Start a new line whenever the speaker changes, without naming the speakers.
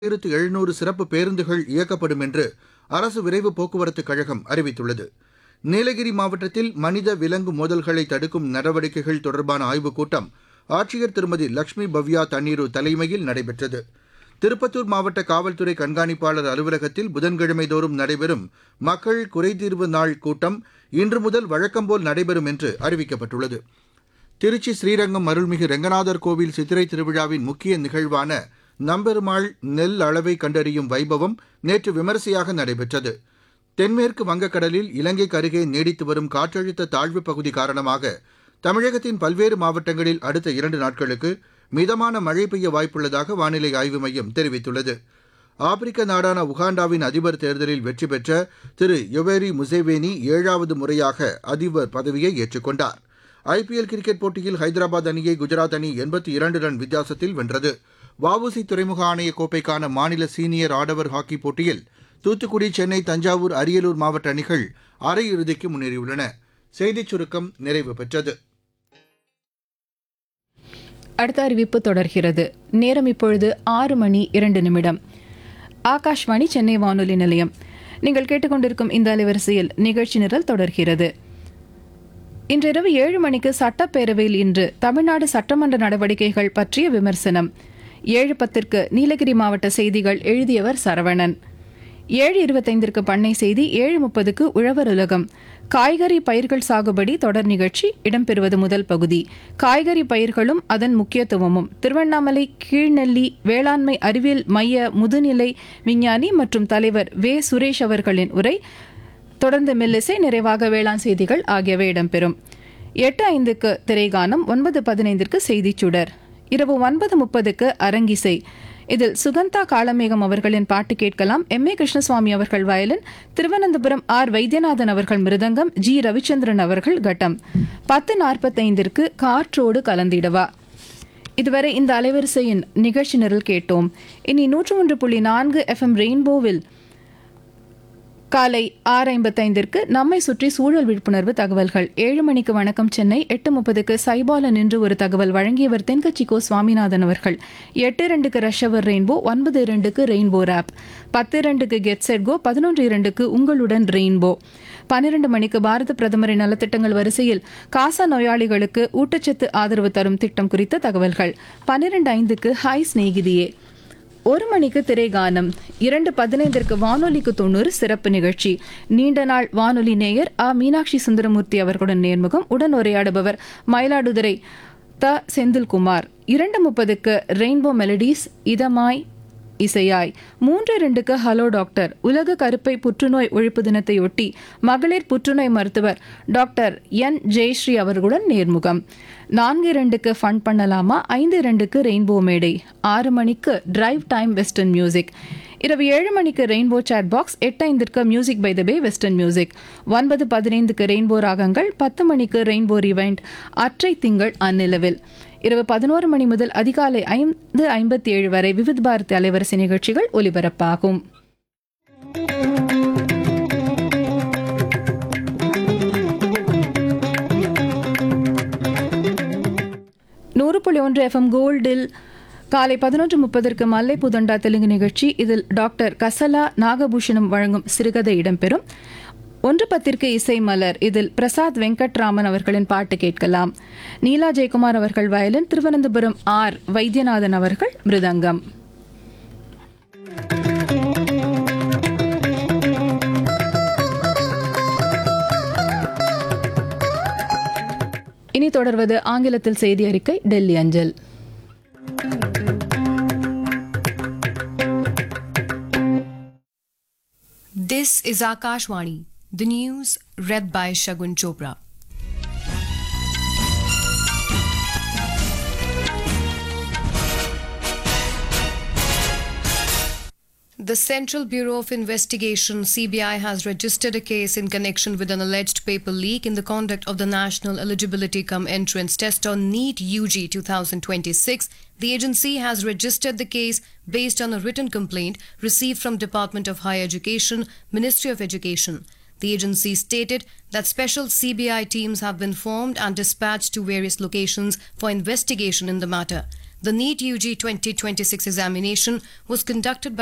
ஆயிரத்து எழுநூறு சிறப்பு பேருந்துகள் இயக்கப்படும் என்று அரசு விரைவு போக்குவரத்துக் கழகம் அறிவித்துள்ளது நீலகிரி மாவட்டத்தில் மனித விலங்கு மோதல்களை தடுக்கும் நடவடிக்கைகள் தொடர்பான ஆய்வுக் கூட்டம் ஆட்சியர் திருமதி லட்சுமி பவ்யா தண்ணீரு தலைமையில் நடைபெற்றது திருப்பத்தூர் மாவட்ட காவல்துறை கண்காணிப்பாளர் அலுவலகத்தில் புதன்கிழமை தோறும் நடைபெறும் மக்கள் குறைதீர்வு நாள் கூட்டம் இன்று முதல் வழக்கம்போல் நடைபெறும் என்று அறிவிக்கப்பட்டுள்ளது திருச்சி ஸ்ரீரங்கம் அருள்மிகு ரெங்கநாதர் கோவில் சித்திரை திருவிழாவின் முக்கிய நிகழ்வான நம்பெருமாள் நெல் அளவை கண்டறியும் வைபவம் நேற்று விமரிசையாக நடைபெற்றது தென்மேற்கு வங்கக்கடலில் இலங்கைக்கு அருகே நீடித்து வரும் காற்றழுத்த தாழ்வுப் பகுதி காரணமாக தமிழகத்தின் பல்வேறு மாவட்டங்களில் அடுத்த இரண்டு நாட்களுக்கு மிதமான மழை பெய்ய வாய்ப்புள்ளதாக வானிலை ஆய்வு மையம் தெரிவித்துள்ளது ஆப்பிரிக்க நாடான உகாண்டாவின் அதிபர் தேர்தலில் வெற்றி பெற்ற திரு யொவேரி முசேவேனி ஏழாவது முறையாக அதிபர் பதவியை ஏற்றுக்கொண்டார் ஐபிஎல் கிரிக்கெட் போட்டியில் ஹைதராபாத் அணியை குஜராத் அணி எண்பத்தி இரண்டு ரன் வித்தியாசத்தில் வென்றது வஉசி துறைமுக ஆணைய கோப்பைக்கான மாநில சீனியர் ஆடவர் ஹாக்கி போட்டியில் தூத்துக்குடி சென்னை தஞ்சாவூர் அரியலூர் மாவட்ட அணிகள் அரையிறுதிக்கு முன்னேறியுள்ளன செய்திச் சுருக்கம் நிறைவு பெற்றது
அடுத்த அறிவிப்பு தொடர்கிறது நேரம் இப்பொழுது ஆறு மணி இரண்டு நிமிடம் ஆகாஷ்வாணி சென்னை வானொலி நிலையம் நீங்கள் கேட்டுக்கொண்டிருக்கும் இந்த அலைவரிசையில் நிகழ்ச்சி நிரல் தொடர்கிறது இன்றிரவு ஏழு மணிக்கு சட்டப்பேரவையில் இன்று தமிழ்நாடு சட்டமன்ற நடவடிக்கைகள் பற்றிய விமர்சனம் ஏழு பத்திற்கு நீலகிரி மாவட்ட செய்திகள் எழுதியவர் சரவணன் ஏழு இருபத்தைந்திற்கு பண்ணை செய்தி ஏழு முப்பதுக்கு உழவர் உலகம் காய்கறி பயிர்கள் சாகுபடி தொடர் நிகழ்ச்சி இடம்பெறுவது முதல் பகுதி காய்கறி பயிர்களும் அதன் முக்கியத்துவமும் திருவண்ணாமலை கீழ்நெல்லி வேளாண்மை அறிவியல் மைய முதுநிலை விஞ்ஞானி மற்றும் தலைவர் வே சுரேஷ் அவர்களின் உரை தொடர்ந்து மெல்லிசை நிறைவாக வேளாண் செய்திகள் ஆகியவை இடம்பெறும் எட்டு ஐந்துக்கு திரைகானம் ஒன்பது பதினைந்திற்கு செய்திச் சுடர் இரவு ஒன்பது முப்பதுக்கு அரங்கிசை இதில் சுகந்தா காளமேகம் அவர்களின் பாட்டு கேட்கலாம் எம் ஏ கிருஷ்ணசுவாமி அவர்கள் வயலின் திருவனந்தபுரம் ஆர் வைத்தியநாதன் அவர்கள் மிருதங்கம் ஜி ரவிச்சந்திரன் அவர்கள் கட்டம் பத்து நாற்பத்தைந்திற்கு காற்றோடு கலந்திடவா இதுவரை இந்த அலைவரிசையின் நிகழ்ச்சி நிரல் கேட்டோம் இனி நூற்று ஒன்று புள்ளி நான்கு எஃப்எம் ரெயின்போவில் காலை ஆறு ஐம்பத்தைந்திற்கு நம்மை சுற்றி சூழல் விழிப்புணர்வு தகவல்கள் ஏழு மணிக்கு வணக்கம் சென்னை எட்டு முப்பதுக்கு சைபாலன் என்று ஒரு தகவல் வழங்கியவர் தென்கட்சி கோ சுவாமிநாதன் அவர்கள் எட்டு இரண்டுக்கு ரஷ்யவர் ரெயின்போ ஒன்பது இரண்டுக்கு ரெயின்போ ரேப் பத்து இரண்டுக்கு கெட் செட் கோ பதினொன்று இரண்டுக்கு உங்களுடன் ரெயின்போ பன்னிரண்டு மணிக்கு பாரத பிரதமரின் நலத்திட்டங்கள் வரிசையில் காசா நோயாளிகளுக்கு ஊட்டச்சத்து ஆதரவு தரும் திட்டம் குறித்த தகவல்கள் பன்னிரண்டு ஐந்துக்கு ஹாய் சிநேகிதியே ஒரு மணிக்கு திரைகானம் இரண்டு பதினைந்திற்கு வானொலிக்கு தொண்ணூறு சிறப்பு நிகழ்ச்சி நீண்ட நாள் வானொலி நேயர் ஆ மீனாட்சி சுந்தரமூர்த்தி அவர்களுடன் நேர்முகம் உடன் உரையாடுபவர் மயிலாடுதுறை த செந்தில்குமார் இரண்டு முப்பதுக்கு ரெயின்போ மெலடிஸ் இதமாய் இசையாய் மூன்று இரண்டுக்கு ஹலோ டாக்டர் உலக கருப்பை புற்றுநோய் ஒழிப்பு தினத்தையொட்டி மகளிர் புற்றுநோய் மருத்துவர் டாக்டர் என் ஜெயஸ்ரீ அவர்களுடன் நேர்முகம் நான்கு இரண்டுக்கு ஃபன் பண்ணலாமா ஐந்து இரண்டுக்கு ரெயின்போ மேடை ஆறு மணிக்கு டிரைவ் டைம் வெஸ்டர்ன் மியூசிக் இரவு ஏழு மணிக்கு ரெயின்போ சாட் பாக்ஸ் எட்டு ஐந்திற்கு music by the bay western music ஒன்பது பதினைந்துக்கு ரெயின்போ ராகங்கள் பத்து மணிக்கு ரெயின்போ ரிவைண்ட் அற்றை திங்கள் அந்நிலவில் இரவு பதினோரு மணி முதல் அதிகாலை ஐந்து ஐம்பத்தி ஏழு வரை விவித் பாரதி அலைவரிசை நிகழ்ச்சிகள் ஒலிபரப்பாகும் நூறு புள்ளி ஒன்று எஃப்எம் கோல்டில் காலை பதினொன்று முப்பதற்கு மல்லை புதண்டா தெலுங்கு நிகழ்ச்சி இதில் டாக்டர் கசலா நாகபூஷணம் வழங்கும் சிறுகதை இடம்பெறும் ஒன்று பத்திற்கு இசை மலர் இதில் பிரசாத் வெங்கட்ராமன் அவர்களின் பாட்டு கேட்கலாம் நீலா ஜெயக்குமார் அவர்கள் வயலின் திருவனந்தபுரம் ஆர் வைத்தியநாதன் அவர்கள் மிருதங்கம் இனி தொடர்வது ஆங்கிலத்தில் செய்தி அறிக்கை டெல்லி அஞ்சல்
This is Akashwani, the news read by Shagun Chopra. The Central Bureau of Investigation CBI has registered a case in connection with an alleged paper leak in the conduct of the National Eligibility Cum Entrance Test on NEET UG 2026. The agency has registered the case based on a written complaint received from Department of Higher Education, Ministry of Education. The agency stated that special CBI teams have been formed and dispatched to various locations for investigation in the matter. The NEET UG 2026 examination was conducted by